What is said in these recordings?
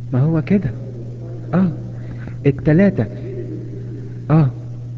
ما هو كده اه التلاتة اه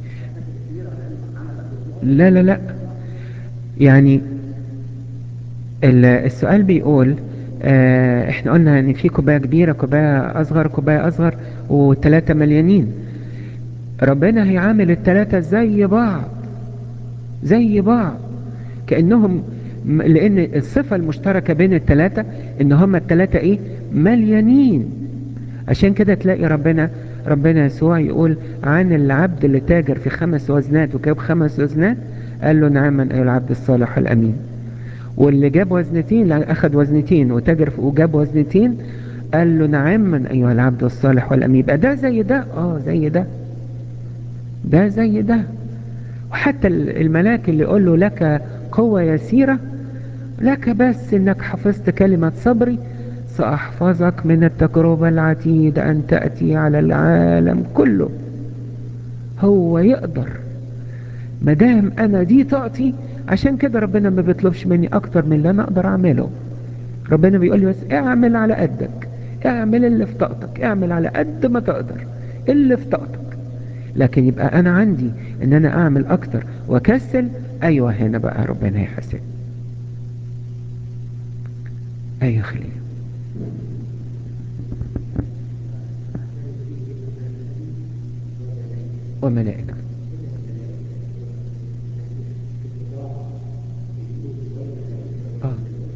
لا لا لا يعني ال- السؤال بيقول آه احنا قلنا ان في كوباية كبيرة كوباية اصغر كوباية اصغر والتلاتة مليانين ربنا هيعامل التلاتة زي بعض زي بعض كأنهم م- لان الصفة المشتركة بين التلاتة ان هما التلاتة ايه مليانين عشان كده تلاقي ربنا ربنا يسوع يقول عن العبد اللي تاجر في خمس وزنات وجاب خمس وزنات قال له نعما ايها العبد الصالح الامين واللي جاب وزنتين لا، اخد وزنتين وتاجر في- وجاب وزنتين قال له نعما ايها العبد الصالح والامين يبقى ده زي ده اه زي ده ده زي ده وحتى ال- الملاك اللي يقول له لك قوة يسيرة لك بس انك حفظت كلمة صبري سأحفظك من التجربة العتيدة أن تأتي على العالم كله هو يقدر مدام أنا دي طاقتي عشان كده ربنا ما بيطلبش مني أكتر من اللي أنا أقدر أعمله ربنا بيقول لي بس اعمل على قدك اعمل اللي في طاقتك اعمل على قد ما تقدر اللي في طاقتك لكن يبقى أنا عندي إن أنا أعمل أكتر وأكسل أيوة هنا بقى ربنا يحاسب أيوة خليل وملائكة آه.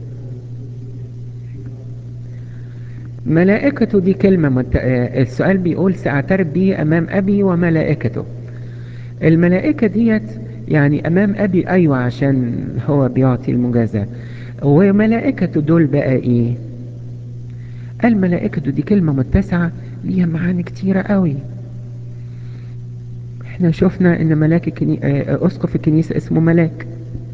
ملائكته دي كلمة مت... آه، السؤال بيقول سأعترف به أمام أبي وملائكته الملائكة ديت يعني أمام أبي أيوة عشان هو بيعطي المجازاة وملائكته دول بقى إيه الملائكة دي كلمة متسعة ليها معاني كتيرة قوي احنا شفنا ان ملاك الكني... آه، اسقف الكنيسة اسمه ملاك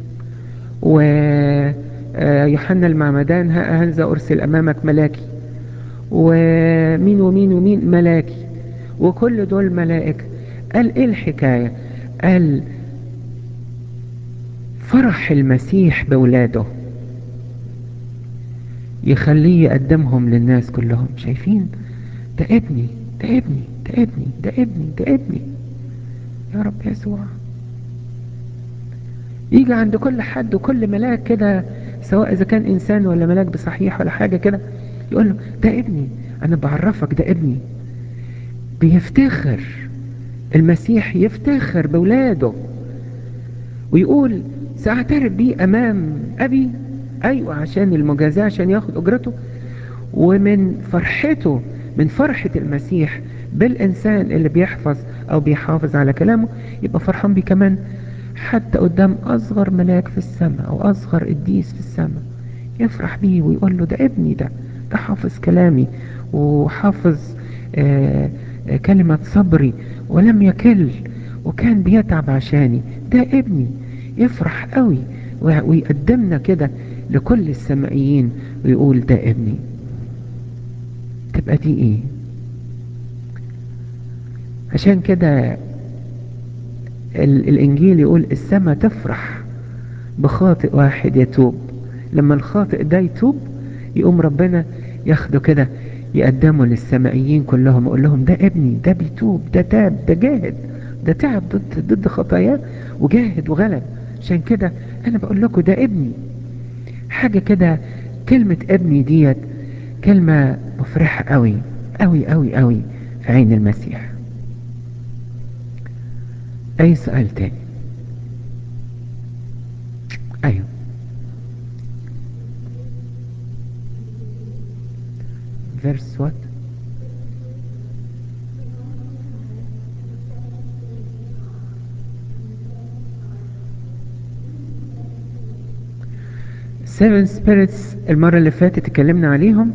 ويوحنا المعمدان ها هنذا ارسل امامك ملاكي ومين ومين ومين ملاكي وكل دول ملائكة قال ايه الحكاية قال فرح المسيح بولاده يخليه يقدمهم للناس كلهم شايفين ده ابني ده ابني ده ابني ده ابني ده ابني يا رب يسوع يجي عند كل حد وكل ملاك كده سواء اذا كان انسان ولا ملاك بصحيح ولا حاجة كده يقول له ده ابني انا بعرفك ده ابني بيفتخر المسيح يفتخر بولاده ويقول ساعترف بيه امام ابي ايوه عشان المجازاة عشان ياخد اجرته ومن فرحته من فرحة المسيح بالإنسان اللي بيحفظ أو بيحافظ على كلامه يبقى فرحان بيه كمان حتى قدام أصغر ملاك في السماء أو أصغر قديس في السماء يفرح بيه ويقول له ده ابني ده ده حافظ كلامي وحافظ آه آه كلمة صبري ولم يكل وكان بيتعب عشاني ده ابني يفرح قوي ويقدمنا كده لكل السمائيين ويقول ده ابني تبقى دي ايه عشان كده ال الانجيل يقول السماء تفرح بخاطئ واحد يتوب لما الخاطئ ده يتوب يقوم ربنا ياخده كده يقدمه للسمائيين كلهم يقول لهم ده ابني ده بيتوب ده تاب ده جاهد ده تعب ضد ضد خطاياه وجاهد وغلب عشان كده انا بقول لكم ده ابني حاجة كده كلمة ابني ديت كلمة مفرحة قوي قوي قوي قوي في عين المسيح اي سؤال تاني ايوه verse what seven spirits المرة اللي فاتت اتكلمنا عليهم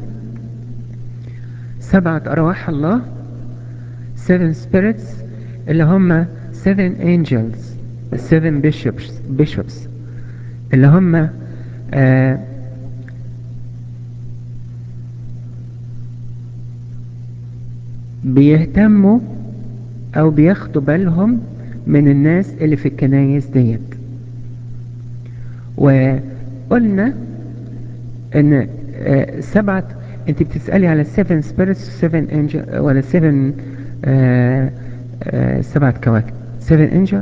سبعة أرواح الله seven spirits اللي هم seven angels seven bishops bishops اللي هم آه بيهتموا او بياخدوا بالهم من الناس اللي في الكنايس ديت وقلنا ان آه سبعة انت بتسألي على 7 spirits 7 angel ولا 7 آه آه سبعة كواكب 7 angel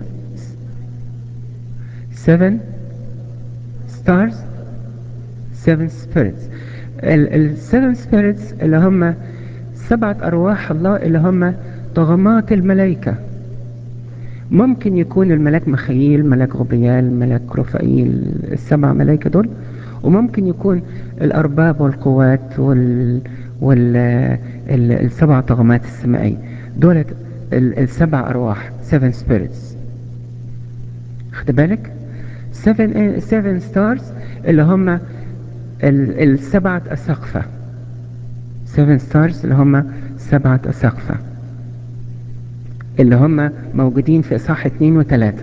7 stars 7 spirits ال 7 spirits اللي هم سبعة أرواح الله اللي هم طغمات الملائكة ممكن يكون الملاك مخيل ملاك غبريال ملاك رفائيل السبع ملائكة دول وممكن يكون الأرباب والقوات وال وال ال- السبع طغمات السمائية دولت ال- السبع أرواح seven spirits خد بالك seven, seven stars اللي هم ال- السبعة أساقفة seven stars اللي هم سبعة أساقفة اللي هم موجودين في إصحاح اتنين وتلاتة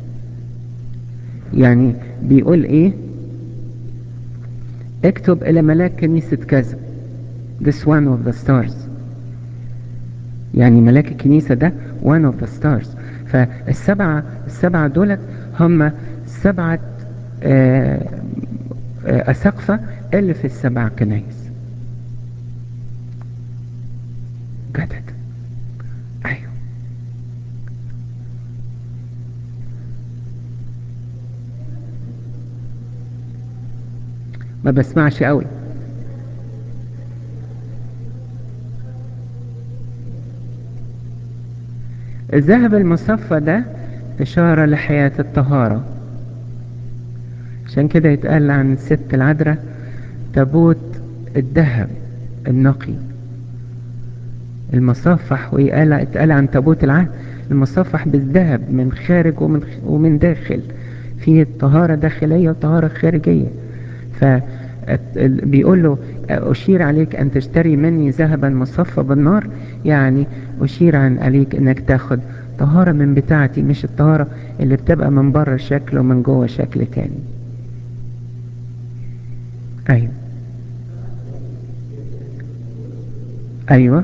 يعني بيقول ايه اكتب الى ملاك كنيسة كذا this one of the stars يعني ملاك الكنيسة ده one of the stars فالسبعة السبعة دولت هم سبعة آه، آه، أساقفة اللي في السبع كنايس جدد أيوه ما بسمعش قوي الذهب المصفى ده إشارة لحياة الطهارة عشان كده يتقال عن الست العذراء تابوت الذهب النقي المصفح ويقال اتقال عن تابوت العهد المصفح بالذهب من خارج ومن ومن داخل فيه طهارة داخلية وطهارة خارجية ف بيقول له أشير عليك أن تشتري مني ذهبا مصفى بالنار يعني أشير عن عليك أنك تاخد طهارة من بتاعتي مش الطهارة اللي بتبقى من بره شكل ومن جوه شكل تاني أيوة أيوة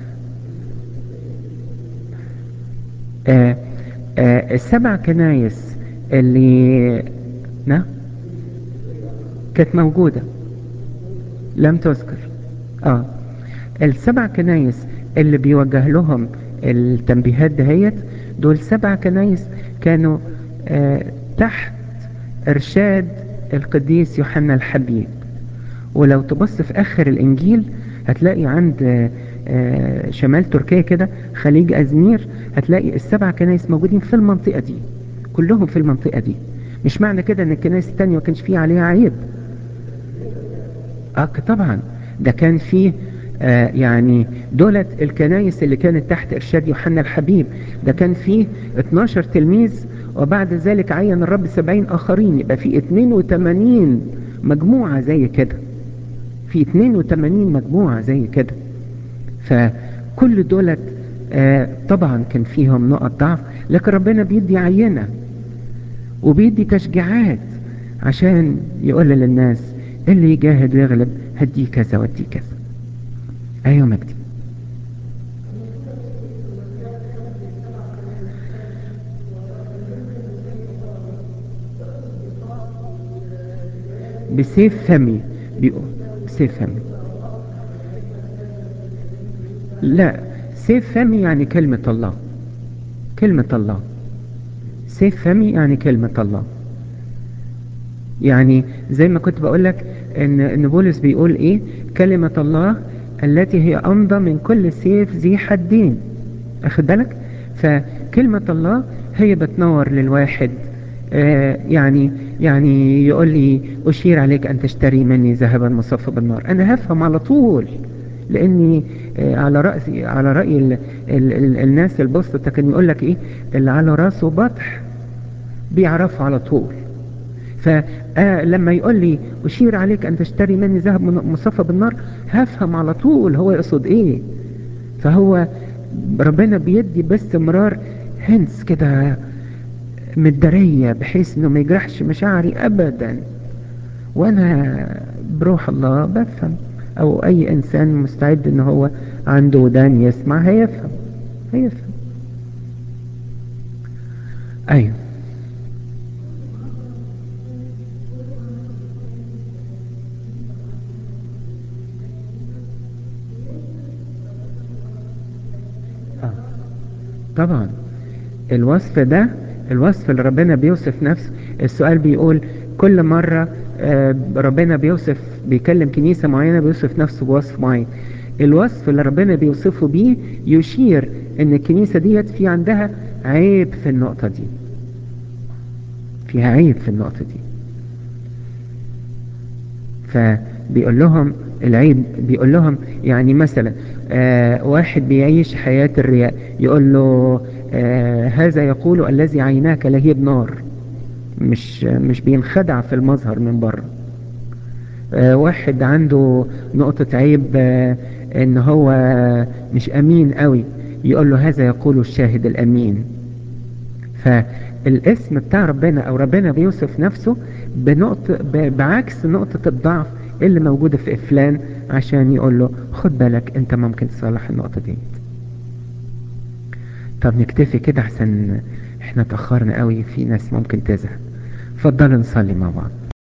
آه آه السبع كنايس اللي نعم كانت موجودة لم تذكر اه السبع كنايس اللي بيوجه لهم التنبيهات دهيت دول سبع كنايس كانوا آه تحت ارشاد القديس يوحنا الحبيب ولو تبص في اخر الانجيل هتلاقي عند آه آه شمال تركيا كده خليج ازمير هتلاقي السبع كنايس موجودين في المنطقة دي كلهم في المنطقة دي مش معنى كده ان الكنائس التانية ما كانش فيها عليها عيب اه طبعا ده كان فيه آه يعني دولت الكنايس اللي كانت تحت ارشاد يوحنا الحبيب ده كان فيه 12 تلميذ وبعد ذلك عين الرب 70 اخرين يبقى فيه 82 مجموعة زي كده في 82 مجموعة زي كده فكل دولت آه طبعا كان فيهم نقط ضعف لكن ربنا بيدي عينة وبيدي تشجيعات عشان يقول للناس اللي يجاهد ويغلب هديه كذا وديه كذا ايوه مجدي بسيف فمي بيقول بسيف فمي لا سيف فمي يعني كلمة الله كلمة الله سيف فمي يعني كلمة الله يعني زي ما كنت بقول لك ان ان بولس بيقول ايه كلمة الله التي هي امضى من كل سيف ذي حدين اخد بالك فكلمة الله هي بتنور للواحد آه يعني يعني يقول لي اشير عليك ان تشتري مني ذهبا مصفى بالنار انا هفهم على طول لاني آه على رأسي على رأي ال ال ال الناس البسطة كان يقول لك ايه اللي على راسه بطح بيعرفه على طول فلما يقول لي أشير عليك أن تشتري مني ذهب مصفى بالنار هفهم على طول هو يقصد إيه فهو ربنا بيدي باستمرار هنس كده مدرية بحيث انه ما يجرحش مشاعري ابدا وانا بروح الله بفهم او اي انسان مستعد ان هو عنده ودان يسمع هيفهم هيفهم ايوه آه طبعا الوصف ده الوصف اللي ربنا بيوصف نفسه السؤال بيقول كل مرة آه، ربنا بيوصف بيكلم كنيسة معينة بيوصف نفسه بوصف معين الوصف اللي ربنا بيوصفه بيه يشير ان الكنيسة ديت في عندها عيب في النقطة دي فيها عيب في النقطة دي فبيقول لهم العيب بيقول لهم يعني مثلا آه واحد بيعيش حياة الرياء يقول له آه هذا يقول الذي عيناك لهيب نار مش مش بينخدع في المظهر من بره آه واحد عنده نقطة عيب آه ان هو مش امين قوي يقول له هذا يقول الشاهد الامين فالاسم بتاع ربنا او ربنا بيوصف نفسه بنقطة ب- بعكس نقطة الضعف اللي موجودة في فلان عشان يقول له خد بالك انت ممكن تصلح النقطة دي طب نكتفي كده احسن احنا اتأخرنا قوي في ناس ممكن تزهق اتفضلوا نصلي مع بعض